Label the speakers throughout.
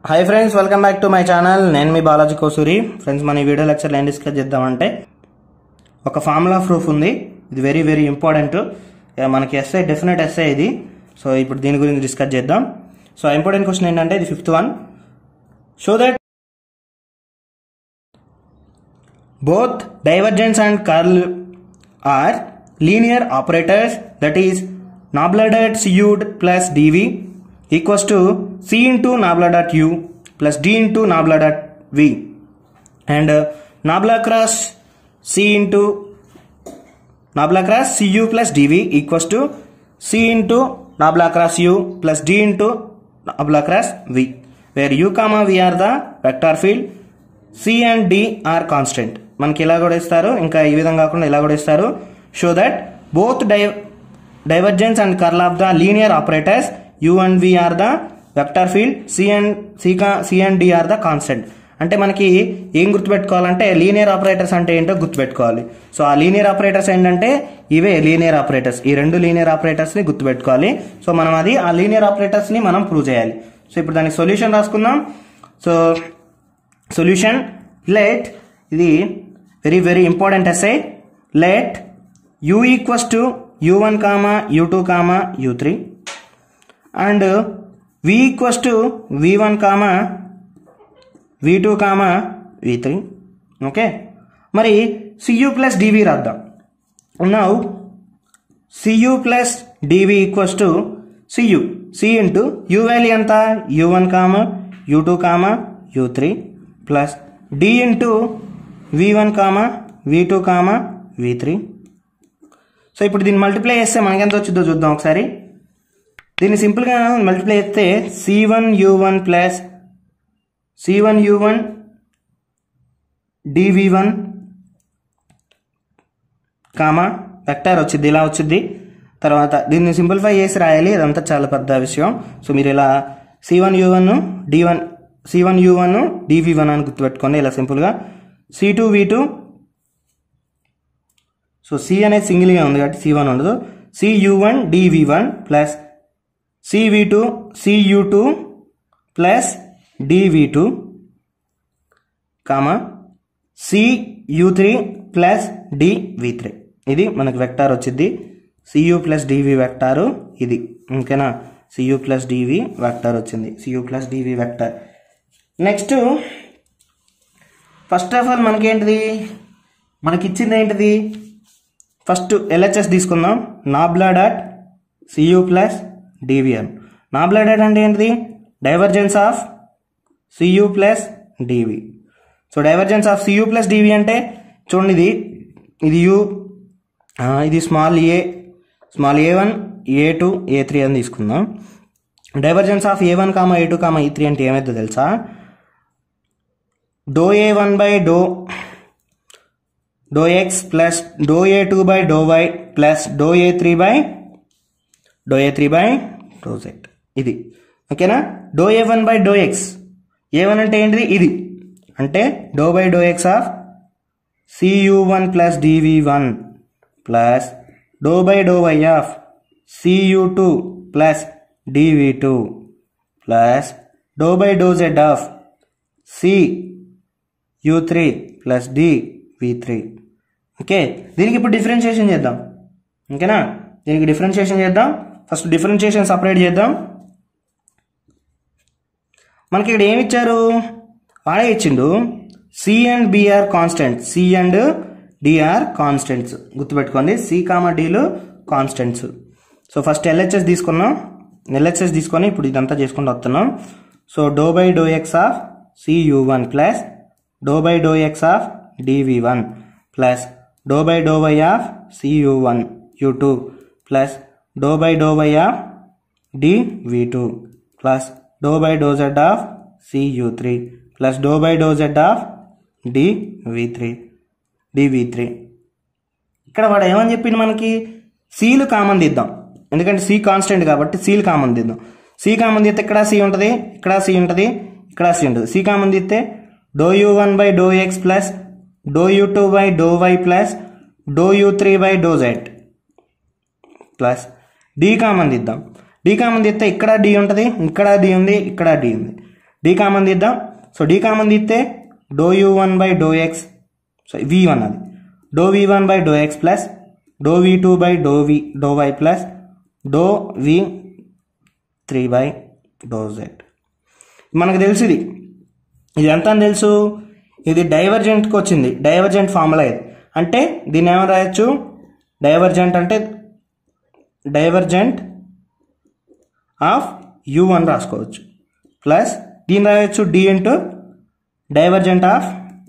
Speaker 1: Hi friends welcome back to my channel నేను మీ Balaji Kosuri friends మన ఈ వీడియో లెక్చర్లో ఏం డిస్కస్ చేద్దామంటే ఒక ఫార్ములా ప్రూఫ్ ఉంది ఇది వెరీ వెరీ ఇంపార్టెంట్ మనకి ఎస్ఐ డెఫినెట్ ఎస్ఐ ఇది సో ఇప్పుడు దీని గురించి డిస్కస్ చేద్దాం సో ఇంపార్టెంట్ క్వశ్చన్ ఏంటంటే ఇది fifth one show that both divergence and curl are linear operators that is nabla dot cu plus dv equals to c into nabla dot u plus d into nabla dot v and uh, nabla cross c into nabla cross cu plus dv equals to c into nabla cross u plus d into nabla cross v where u comma v are the vector field C and D are constant మనకి ఇలా కూడా ఇస్తారు ఇంకా ఈ విధంగా కాకుండా ఇలా కూడా ఇస్తారు షో దట్ బోత్ డై divergence and curl of the linear operators U and V are the vector field C and C C and D are the constant అంటే మనకి ఏం గుర్తుపెట్టుకోవాలంటే లీనియర్ ఆపరేటర్స్ అంటే ఏంటో గుర్తుపెట్టుకోవాలి సో ఆ లీనియర్ ఆపరేటర్స్ ఏంటంటే ఇవే లీనియర్ ఆపరేటర్స్ ఈ రెండు లీనియర్ ఆపరేటర్స్ని గుర్తుపెట్టుకోవాలి సో మనం అది ఆ లీనియర్ ఆపరేటర్స్ని మనం ప్రూవ్ చేయాలి సో ఇప్పుడు దానికి సొల్యూషన్ రాసుకుందాం సో సొల్యూషన్ లెట్ ఇది very very important SI let U equals to U one comma U two comma U three and V equals to V one comma V two comma V three okay మరి C U plus D V రాద్దాం now C U plus DV equals to C U C into U value ఎంత U one comma U two comma U three plus D into V one comma V two comma V three so ఇప్పుడు దీన్ని multiply చేస్తే మనకి ఎంత వచ్చిందో చూద్దాం ఒకసారి దీన్ని సింపుల్గా మల్టిప్లై చేస్తే C one U one plus C one U one D V one comma vector వచ్చింది ఇలా వచ్చింది తర్వాత దీన్ని సింప్లిఫై చేసి రాయాలి అదంతా చాలా పెద్ద విషయం సో మీరు ఇలా C one U one D one C one U one D V one అని గుర్తుపెట్టుకోండి ఇలా సింపుల్గా C two V two so C అనేది సింగిల్గా ఉంది కాబట్టి సి వన్ ఉండదు C U one D V one plus C V two C U two plus D V two comma C U three plus D V three ఇది మనకు వెక్టార్ వచ్చింది సియు ప్లస్ డివి వెక్టారు ఇది ఓకేనా సియు ప్లస్ డివి వెక్టార్ వచ్చింది C U plus D V vector next first of all మనకేంటిది మనకి ఇచ్చింది ఏంటిది ఫస్ట్ ఎల్హెచ్ఎస్ తీసుకుందాం నాబ్లా డాట్ సియు ప్లస్ డివిఎన్ నాబ్లా డాట్ అంటే ఏంటిది divergence of C U plus D V so divergence of C U plus D V అంటే చూడండి ఇది ఇది యు ఇది small A small A one A two A three అని తీసుకుందాం divergence of A one comma A two comma ఈ త్రీ అంటే ఏమైందో తెలుసా doh A one by doh doh X plus doh A two by do Y plus doh A three by doh A three by do Z ఇది ఓకేనా doh A one by do X A one అంటే ఏంటిది ఇది అంటే doh by do X of C U one plus D V one plus do by do Y of C U two plus D V two plus do by do Z of C U three plus D V three okay దీనికి ఇప్పుడు differentiation చేద్దాం ఓకేనా దీనికి differentiation చేద్దాం first differentiation separate చేద్దాం మనకి ఇక్కడ ఏమి ఇచ్చారు వాడే ఇచ్చిండు C and B are constant C and D are constants గుర్తుపెట్టుకోండి సి కామా డిలు కాన్స్టెంట్స్ సో ఫస్ట్ ఎల్హెచ్ఎస్ తీసుకున్నాం ఎల్హెచ్ఎస్ తీసుకొని ఇప్పుడు ఇదంతా చేసుకుంటూ వస్తున్నాం so doh by do X of C U one plus do by do X of D V one plus do by do Y of C U one U two plus do by do Y of D V two plus do by do Z of C U three plus do by do Z of D V three D V three ఇక్కడ వాడు ఏమని చెప్పింది మనకి సీలు common తీద్దాం ఎందుకంటే C constant కాబట్టి సీలు కామన్ తీద్దాం సి కామన్ తీస్తే ఇక్కడ సి ఉంటుంది ఇక్కడ సి ఉంటుంది ఇక్కడ సి ఉంటుంది సి కామన్ తీస్తే do U one by do X plus do U two by do Y plus do U three by do Z plus D common తీద్దాం డి కామన్ తీస్తే ఇక్కడ డి ఉంటుంది ఇక్కడ డి ఉంది ఇక్కడ డి ఉంది డి కామన్ తీద్దాం సో డి కామన్ తీస్తే do U one by do X so V one అది doh V one by do X plus doh V two by do V doh Y plus doh V three by do Z మనకు తెలుసు ఇది ఇది ఎంత అని తెలుసు ఇది డైవర్జెంట్కి వచ్చింది డైవర్జెంట్ ఫార్ములా ఇది అంటే దీన్ని ఏమైనా రాయొచ్చు డైవర్జెంట్ అంటే డైవర్జెంట్ ఆఫ్ యూ వన్ రాసుకోవచ్చు ప్లస్ దీన్ని రాయొచ్చు D into divergent of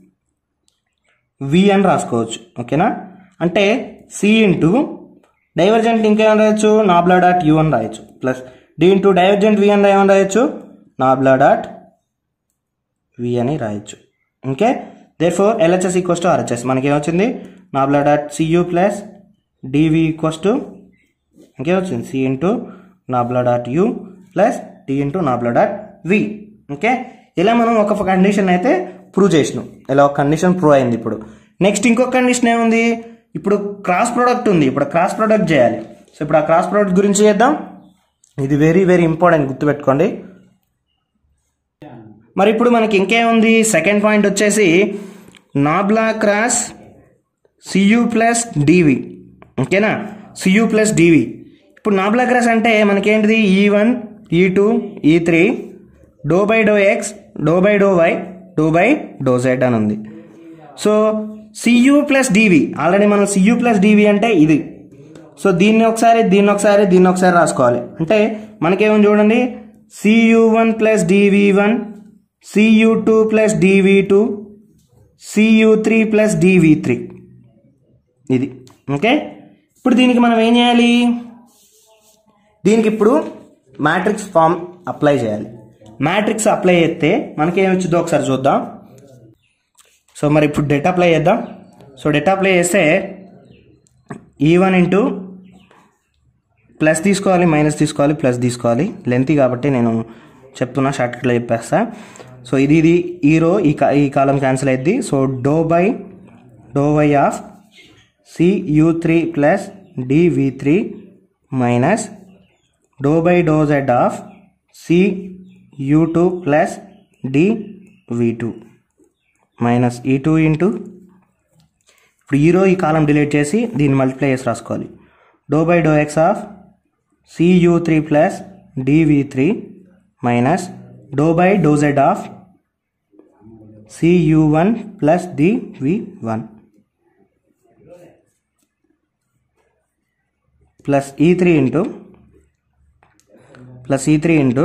Speaker 1: V అని రాసుకోవచ్చు ఓకేనా అంటే సి ఇంటూ డైవర్జెంట్ ఇంకేమైనా రాయొచ్చు నాబ్లా డాట్ యూ అని రాయొచ్చు plus D into divergent V అని ఏమైనా రాయొచ్చు నాబ్లా డాట్ వి అని రాయొచ్చు okay therefore LHS equals to RHS మనకి ఏమొచ్చింది nabla dot C U plus D V equals to ఇంకేమొచ్చింది C into nabla dot U plus D into nabla dot V okay ఇలా మనం ఒక కండిషన్ అయితే ప్రూవ్ చేసినాం ఇలా ఒక కండిషన్ ప్రూవ్ అయింది ఇప్పుడు నెక్స్ట్ ఇంకొక కండిషన్ ఏముంది ఇప్పుడు క్రాస్ ప్రోడక్ట్ ఉంది ఇప్పుడు క్రాస్ ప్రోడక్ట్ చేయాలి సో ఇప్పుడు ఆ క్రాస్ ప్రోడక్ట్ గురించి చేద్దాం ఇది వెరీ వెరీ ఇంపార్టెంట్ గుర్తుపెట్టుకోండి మరి ఇప్పుడు మనకి ఇంకేముంది సెకండ్ పాయింట్ వచ్చేసి nabla cross Cu plus D V ఓకేనా సియు ప్లస్ డివి ఇప్పుడు నాబ్లా క్రాస్ అంటే మనకేంటిది ఈ one E two E three doh by do X doh by do Y doh by do Z అని ఉంది so C U plus D V already మనం C U plus D V అంటే ఇది so దీన్ని ఒకసారి దీన్ని ఒకసారి దీన్ని ఒకసారి రాసుకోవాలి అంటే మనకేమని చూడండి C U one plus D V one C U two plus D V two C U three plus D V three ఇది ఓకే ఇప్పుడు దీనికి మనం ఏం చేయాలి దీనికి ఇప్పుడు మ్యాట్రిక్స్ ఫామ్ అప్లై చేయాలి మ్యాట్రిక్స్ అప్లై చేస్తే మనకి ఏమి వచ్చిందో ఒకసారి చూద్దాం సో మరి ఇప్పుడు డేటా అప్లై చేద్దాం సో డేటా అప్లై చేస్తే ఈ వన్ ఇంటూ ప్లస్ తీసుకోవాలి మైనస్ తీసుకోవాలి ప్లస్ తీసుకోవాలి లెంతీ కాబట్టి నేను చెప్తున్నా షార్ట్కట్లో చెప్పేస్తా సో ఇది ఇది ఈ రో ఈ కా ఈ కాలం క్యాన్సిల్ అయింది so doh by do Y of C U three plus D V three minus do by do Z of C U two plus D V two minus E two into ఇప్పుడు E row ఈ కాలం delete చేసి దీన్ని multiply చేసి రాసుకోవాలి doh by do X of C U three plus D V three minus do by do Z of C U one plus D V one plus ఈ three into plus ఈ three into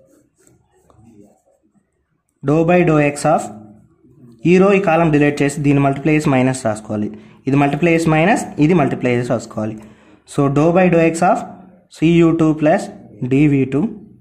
Speaker 1: do by do X of E row ఈ కాలం delete చేసి దీన్ని multiply చేసి minus రాసుకోవాలి ఇది multiply చేసి minus ఇది మల్టిప్లై చేసి రాసుకోవాలి so doh by do X of C U two plus D V two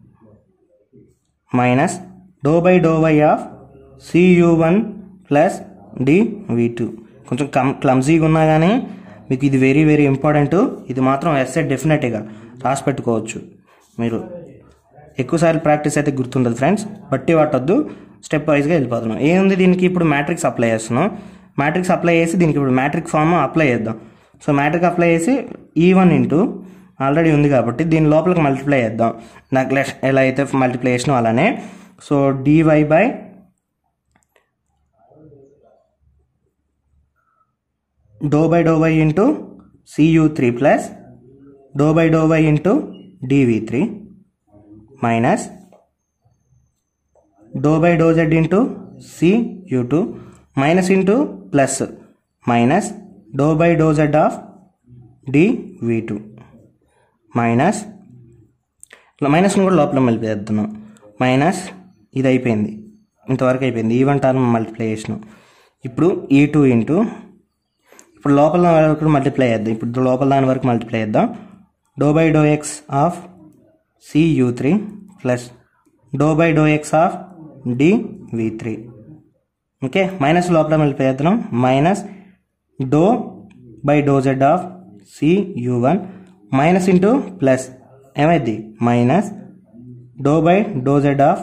Speaker 1: minus do by do Y of C U one plus D V two కొంచెం కమ్ క్లమ్జీగా ఉన్నా కానీ మీకు ఇది వెరీ వెరీ ఇంపార్టెంట్ ఇది మాత్రం ఎస్ఏ డెఫినెట్గా రాసి పెట్టుకోవచ్చు మీరు ఎక్కువసార్లు ప్రాక్టీస్ అయితే గుర్తుండదు ఫ్రెండ్స్ బట్టి పట్టొద్దు స్టెప్ వైజ్గా వెళ్ళిపోతున్నాం ఏముంది దీనికి ఇప్పుడు మ్యాట్రిక్స్ అప్లై చేస్తున్నాం మ్యాట్రిక్స్ అప్లై చేసి దీనికి ఇప్పుడు మ్యాట్రిక్ ఫామ్ అప్లై చేద్దాం సో మ్యాట్రిక్ అప్లై చేసి ఈ వన్ ఇంటూ ఆల్రెడీ ఉంది కాబట్టి దీని లోపలికి మల్టిప్లై చేద్దాం నాకు ఎలా అయితే మల్టిప్లై చేసినాం అలానే so D Y by do by do Y into C U three plus do by do Y into D V three minus do by do Z into C U two minus into plus minus do by do Z of D V two minus మైనస్ని కూడా లోపల multiply minus ఇది అయిపోయింది ఇంతవరకు అయిపోయింది even term multiply చేసినాం ఇప్పుడు ఈ టూ ఇంటూ ఇప్పుడు లోపల దాని వరకు మల్టిప్లై చేద్దాం ఇప్పుడు లోపల దాని వరకు మల్టిప్లై చేద్దాం doe by do X of C U three plus do by do X of D V three okay minus లోపల మల్టిప్లై చేద్దాం minus do by do Z of C U one minus into plus ఏమైంది minus do by do Z of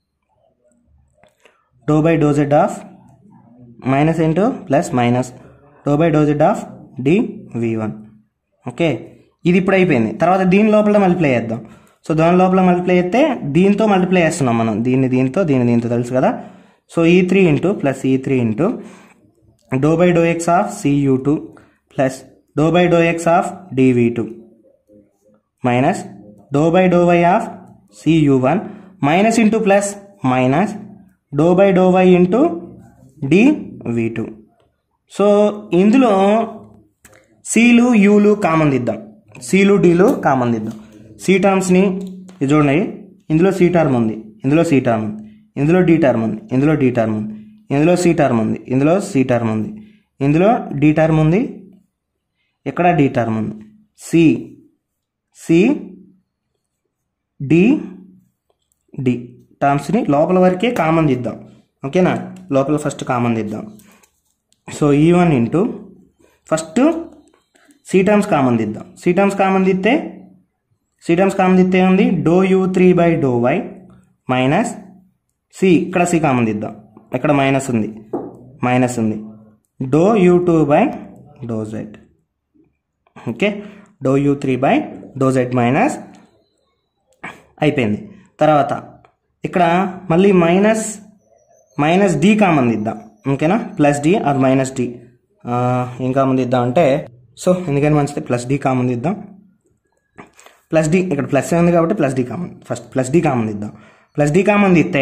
Speaker 1: doe by do Z of minus into plus minus do by do Z of D V one okay ఇది ఇప్పుడు అయిపోయింది తర్వాత దీని లోపల multiply చేద్దాం so దాని లోపల మల్టిప్లై చేస్తే దీంతో మల్టిప్లై చేస్తున్నాం మనం దీన్ని దీంతో దీన్ని దీంతో తెలుసు కదా సో ఈ త్రీ ఇంటూ ప్లస్ ఈ three into do by do X of C U two plus do by do X of D V two minus do by do Y of C U one minus into plus minus do by do Y into D V two so ఇందులో సీలు యూలు common దిద్దాం సీలు డీలు common దిద్దాం C టర్మ్స్ని ఇది చూడండి ఇందులో సి టర్మ్ ఉంది ఇందులో సి టర్మ్ ఉంది ఇందులో డి టర్మ్ ఉంది ఇందులో డి టర్మ్ ఉంది ఇందులో సి టర్మ్ ఉంది ఇందులో సి టర్మ్ ఉంది ఇందులో డి టర్మ్ ఉంది ఇక్కడ డి టర్మ్ ఉంది సి సి డి డి టర్మ్స్ని లోపల వరకే కామన్ దిద్దాం ఓకేనా లోపల ఫస్ట్ కామన్ దిద్దాం సో ఈ one into first C terms common దిద్దాం సి టర్మ్స్ కామన్ దిద్దే సి టర్మ్స్ కామన్ దిద్దే ఉంది doe U three by do Y minus C ఇక్కడ సి కామన్ దిద్దాం ఇక్కడ మైనస్ ఉంది మైనస్ ఉంది doe U two by do Z okay doe U three by do Z minus అయిపోయింది తర్వాత ఇక్కడ మళ్ళీ మైనస్ మైనస్ డి కామన్ దిద్దాం ఓకేనా plus D or minus D ఏం కామన్ దిద్దాం అంటే సో ఎందుకని మంచిది ప్లస్ డి కామన్ దిద్దాం ప్లస్ డి ఇక్కడ ప్లస్ ఉంది కాబట్టి plus D common first plus D common దిద్దాం ప్లస్ డి కామన్ దిస్తే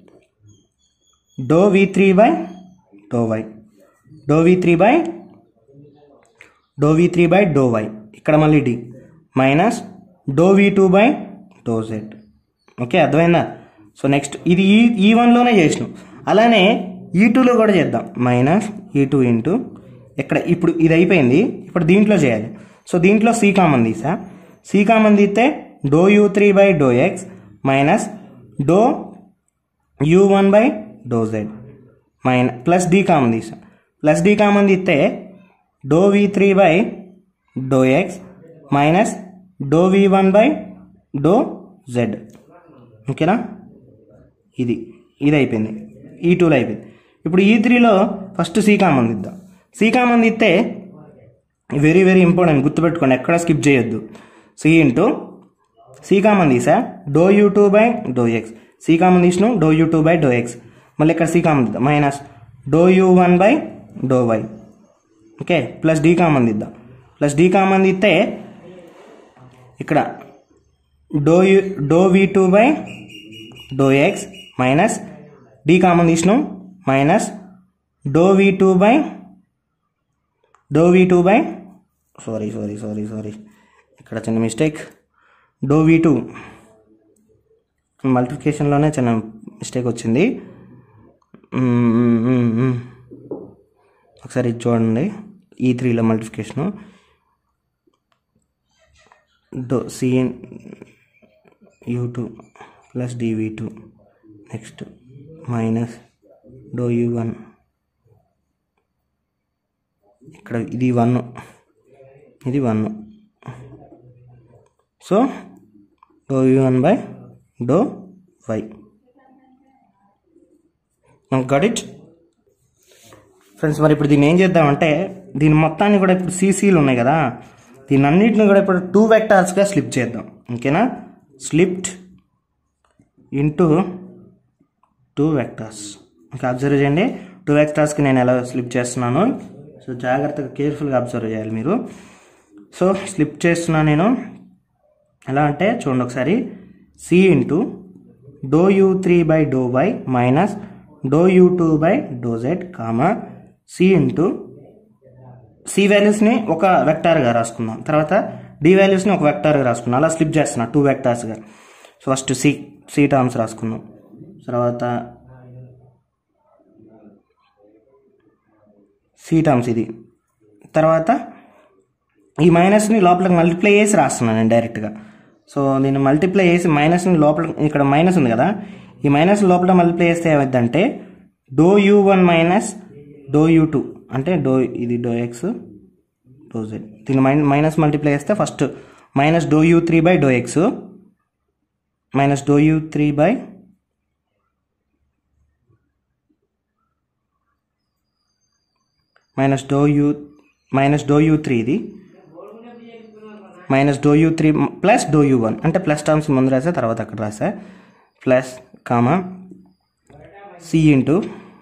Speaker 1: doe V three by do Y doe V three by do V three by do Y ఇక్కడ మళ్ళీ D minus doe V two by do Z okay అర్థమైందా so next ఇది ఈ ఈ వన్లోనే చేసినాం అలానే ఈ టూలో కూడా చేద్దాం మైనస్ ఈ టూ ఇంటూ ఇక్కడ ఇప్పుడు ఇది అయిపోయింది ఇప్పుడు దీంట్లో చేయాలి సో దీంట్లో సి కామన్ తీసా సి కామన్ తీస్తే do U three by do X minus doe U one by do Z minus plus D common తీసా ప్లస్ డి కామన్ తీస్తే doe V three by do X minus doe V one by do Z ఓకేనా ఇది ఇది అయిపోయింది ఈ టూలో అయిపోయింది ఇప్పుడు ఈ త్రీలో ఫస్ట్ సి కామన్ దిద్దాం సి కామన్ దిస్తే వెరీ వెరీ ఇంపార్టెంట్ గుర్తుపెట్టుకోండి ఎక్కడ స్కిప్ చేయొద్దు సి ఇంటూ సి కామన్ తీసా doe U two by do X C common తీసినాం doe U two by do X మళ్ళీ ఇక్కడ సి కామన్ దిద్దాం minus doe U one by do Y okay plus D common దిద్దాం plus D common దిస్తే ఇక్కడ doe U doe V two by do X minus D common తీసినాం minus doe V two by do V two by sorry sorry sorry sorry ఇక్కడ చిన్న mistake doe V two మల్టిఫికేషన్లోనే చిన్న mistake వచ్చింది మ్మ్, మ్మ్, మ్మ్, మ్మ్. ఒకసారి ఇది చూడండి ఈ త్రీలో multiplication doe C N U two plus D V two next minus doe U one ఇక్కడ ఇది వన్ ఇది one so doe U one by do Y got it friends మరి ఇప్పుడు దీన్ని ఏం చేద్దామంటే దీని మొత్తాన్ని కూడా ఇప్పుడు సీసీలు ఉన్నాయి కదా దీని అన్నిటిని కూడా ఇప్పుడు టూ వెక్టార్స్గా స్లిప్ చేద్దాం ఓకేనా స్లిప్డ్ ఇంటూ టూ వెక్టార్స్ ఇంకా అబ్జర్వ్ చేయండి టూ వెక్టార్స్కి నేను ఎలా స్లిప్ చేస్తున్నాను సో జాగ్రత్తగా కేర్ఫుల్గా అబ్జర్వ్ చేయాలి మీరు సో స్లిప్ చేస్తున్నా నేను ఎలా అంటే చూడండి ఒకసారి C into doe U three by do Y minus doe U two by do Z comma C into C వాల్యూస్ని ఒక వెక్టార్గా రాసుకుందాం తర్వాత డి వాల్యూస్ని ఒక వెక్టార్గా రాసుకుందాం అలా స్లిప్ చేస్తున్నా టూ వెక్టార్స్గా so first C C terms రాసుకుందాం తర్వాత సి టర్మ్స్ ఇది తర్వాత ఈ మైనస్ని లోపలికి మల్టిప్లై చేసి రాస్తున్నాను నేను డైరెక్ట్గా సో నేను మల్టిప్లై చేసి మైనస్ని లోపల ఇక్కడ మైనస్ ఉంది కదా ఈ మైనస్ లోపల మల్టిప్లై చేస్తే ఏమైందంటే doe U one minus doe U two అంటే డో ఇది డో ఎక్స్ డో జెడ్ దీన్ని మైన్ మైనస్ మల్టిప్లై చేస్తే first minus doe U three by do X minus doe U three by minus doe U minus doe U three ఇది minus doe U three plus do U one అంటే plus terms ముందు రాసా తర్వాత అక్కడ రాసా plus comma C into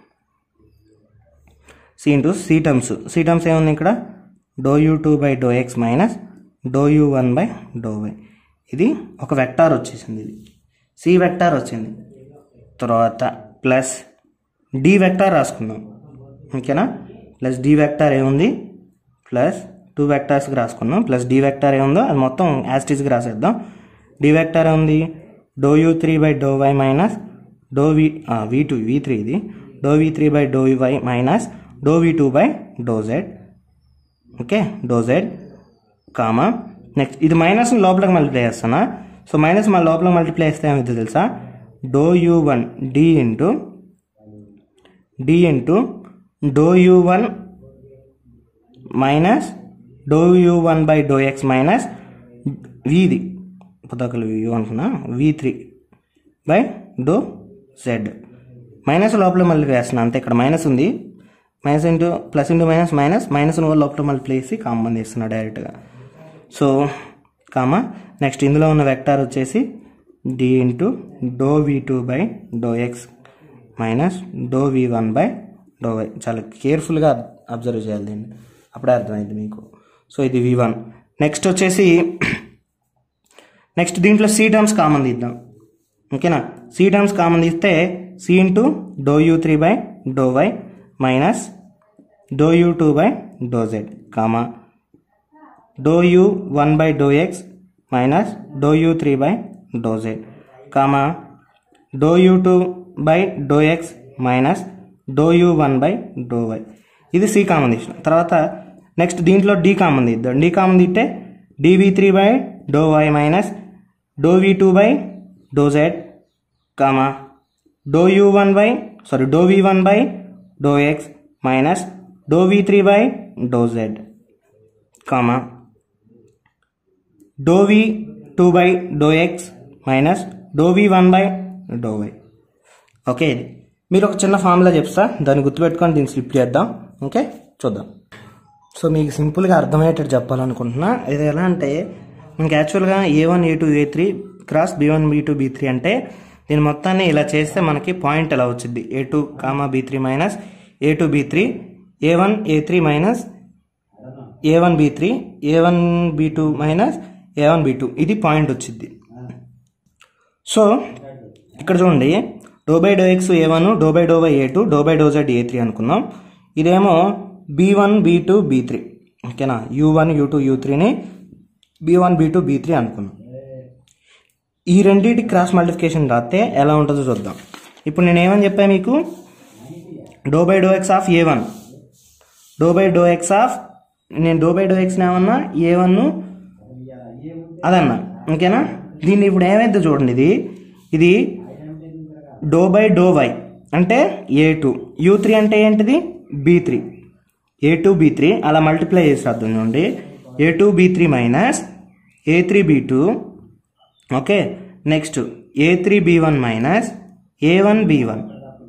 Speaker 1: C into C terms C terms ఏముంది ఇక్కడ doe U two by do X minus doe U one by do Y ఇది ఒక వెక్టార్ వచ్చేసింది ఇది సి వెక్టార్ వచ్చింది తర్వాత ప్లస్ డి వెక్టార్ రాసుకుందాం ఓకేనా ప్లస్ డి వెక్టార్ ఏముంది ప్లస్ టూ వెక్టార్స్కి రాసుకుందాం ప్లస్ డి వెక్టార్ ఏముందో అది మొత్తం యాస్టీస్కి రాసేద్దాం డి వెక్టార్ ఏముంది doe U three by do Y minus doe V V two V three ఇది doe V three by do Y minus doe V two by do Z okay doe Z comma next ఇది minus లోపలికి multiply చేస్తానా so minus మన లోపల multiply చేస్తే ఏమైందో తెలుసా doe U one D into D into doe U one minus doe U one by do X minus విది పుతకలు యూ అనుకున్నా V three by do Z minus లోపల మళ్ళీ వేస్తున్నా అంతే ఇక్కడ మైనస్ ఉంది minus into plus into minus minus minus లోపల మళ్ళీ వేసి కామన్ తీస్తున్నా డైరెక్ట్గా సో కామా నెక్స్ట్ ఇందులో ఉన్న వెక్టార్ వచ్చేసి D into doe V two by do X minus doe V one by do Y చాలా కేర్ఫుల్గా అబ్జర్వ్ చేయాలి దీన్ని అప్పుడే అర్థమైంది మీకు సో ఇది వి వన్ నెక్స్ట్ వచ్చేసి నెక్స్ట్ దీంట్లో సి టర్మ్స్ కామన్ తీద్దాం ఓకేనా సి టర్మ్స్ కామన్ తీస్తే C into doe U three by do Y minus doe U two by do Z comma doe U one by do X minus doe U three by do Z comma doe U two by do X minus doe U one by do Y ఇది C common తీసిన తర్వాత next దీంట్లో D common తీద్దాం D common తీస్తే D V three by do Y minus doe V two by do Z comma doe U one by sorry doe V one by do X minus doe V three by do Z comma doe V two by do X minus doe V one by do Y okay ఇది మీరు ఒక చిన్న formula చెప్తా దాన్ని గుర్తుపెట్టుకొని దీన్ని slip చేద్దాం okay చూద్దాం సో మీకు సింపుల్గా అర్థమయ్యేటట్టు చెప్పాలనుకుంటున్నా ఇది ఎలా అంటే మనకి యాక్చువల్గా A one A two A three cross B one B two B three అంటే దీని మొత్తాన్ని ఇలా చేస్తే మనకి పాయింట్ ఎలా వచ్చింది A two comma B three minus A two B three A one A three minus A one B three A one B two minus A one B two ఇది point వచ్చింది సో ఇక్కడ చూడండి doe by do X A one doe by do by A two doe by do Z A three అనుకున్నాం ఇదేమో B one B two B three ఓకేనా U one U two U త్రీని B one B two B three అనుకున్నాం ఈ రెండింటి cross multiplication రాస్తే ఎలా ఉంటుందో చూద్దాం ఇప్పుడు నేను ఏమని చెప్పా మీకు doe by do X of A one doe by do X of నేను డో బై డో ఎక్స్ ఏమన్నా ఏ వన్ అదన్నా ఓకేనా దీన్ని ఇప్పుడు ఏమైందో చూడండి ఇది ఇది డో బై డో వై అంటే ఏ టూ యూ త్రీ అంటే ఏంటిది B three A two B three అలా మల్టిప్లై చేసి రాద్దాం చూడండి A two B three minus A three B two okay next A three B one minus A one B one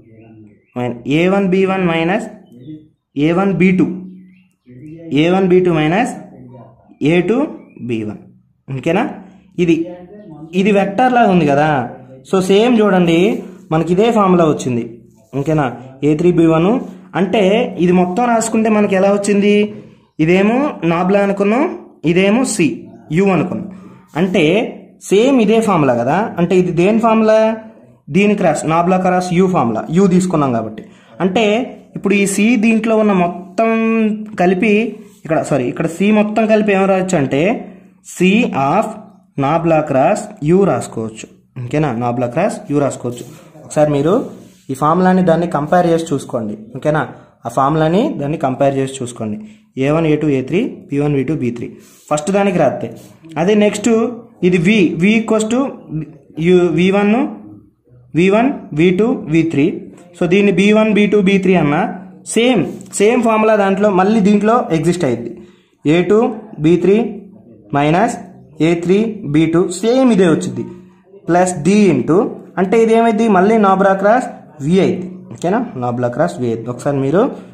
Speaker 1: A one B one minus A one B two A one B two minus A two B one ఓకేనా ఇది ఇది vector లాగా ఉంది కదా so same చూడండి మనకి ఇదే formula వచ్చింది ఓకేనా ఏ త్రీ బి వన్ అంటే ఇది మొత్తం రాసుకుంటే మనకి ఎలా వచ్చింది ఇదేమో నాబ్లా అనుకున్నాం ఇదేమో సి యు అనుకున్నాం అంటే సేమ్ ఇదే ఫార్ములా కదా అంటే ఇది దేని ఫార్ములా దీని cross nabla cross U formula U తీసుకున్నాం కాబట్టి అంటే ఇప్పుడు ఈ సి దీంట్లో ఉన్న మొత్తం కలిపి ఇక్కడ సారీ ఇక్కడ సి మొత్తం కలిపి ఏం రాయొచ్చు అంటే C of nabla cross U రాసుకోవచ్చు ఓకేనా నాబ్లా క్రాస్ యూ రాసుకోవచ్చు ఒకసారి మీరు ఈ ఫార్ములాని దాన్ని కంపేర్ చేసి చూసుకోండి ఓకేనా ఆ ఫార్ములాని దాన్ని కంపేర్ చేసి చూసుకోండి A one A two A three B one B two B three first దానికి రాస్తే అదే నెక్స్ట్ ఇది V V equals to U V one V one V two V three so దీన్ని B one B two B three అన్న same same formula దాంట్లో మళ్ళీ దీంట్లో exist అయ్యింది A two B three minus A three B two same ఇదే వచ్చింది plus D into అంటే ఇది ఏమైంది మళ్ళీ నాబ్రా క్రాస్ వి అయింది ఓకేనా నాబ్లా క్రాస్ వి అయింది ఒకసారి మీరు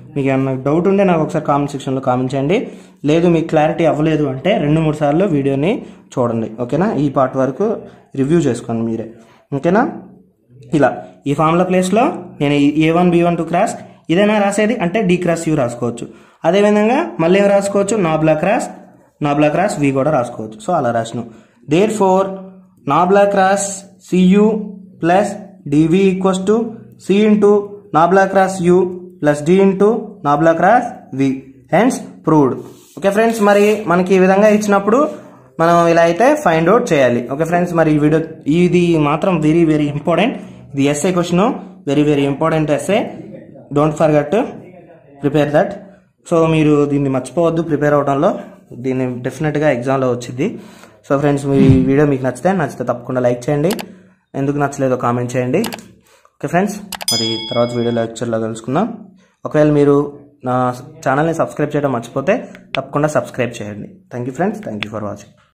Speaker 1: మీకు ఏమన్నా డౌట్ ఉంటే నాకు ఒకసారి కామెంట్ సెక్షన్లో కామెంట్ చేయండి లేదు మీకు క్లారిటీ అవ్వలేదు అంటే రెండు మూడు సార్లు వీడియోని చూడండి ఓకేనా ఈ పార్ట్ వరకు రివ్యూ చేసుకోండి మీరే ఓకేనా ఇలా ఈ ఫార్ములా ప్లేస్లో నేను A one B one two cross ఇదేనా రాసేది అంటే డి క్రాస్ యూ రాసుకోవచ్చు అదేవిధంగా మళ్ళీ ఏం రాసుకోవచ్చు nabla cross nabla cross v కూడా రాసుకోవచ్చు సో అలా రాసినాం therefore nabla cross Cu plus DV equals to c into nabla cross u plus D into nabla cross v hence proved okay friends మరి మనకి ఈ విధంగా ఇచ్చినప్పుడు మనం ఇలా అయితే ఫైండ్ అవుట్ చేయాలి ఓకే ఫ్రెండ్స్ మరి ఈ వీడియో ఇది మాత్రం వెరీ వెరీ ఇంపార్టెంట్ ఇది SA question very very important SA don't forget prepare that so మీరు దీన్ని మర్చిపోవద్దు ప్రిపేర్ అవడంలో దీన్ని డెఫినెట్గా ఎగ్జామ్లో వచ్చింది సో ఫ్రెండ్స్ మీ ఈ వీడియో మీకు నచ్చితే నచ్చితే తప్పకుండా లైక్ చేయండి ఎందుకు నచ్చలేదో కామెంట్ చేయండి ఓకే ఫ్రెండ్స్ మరి తర్వాత వీడియో లెక్చర్లో కలుసుకుందాం ఒకవేళ మీరు నా ఛానల్ని సబ్స్క్రైబ్ చేయడం మర్చిపోతే తప్పకుండా సబ్స్క్రైబ్ చేయండి thank you friends thank you for watching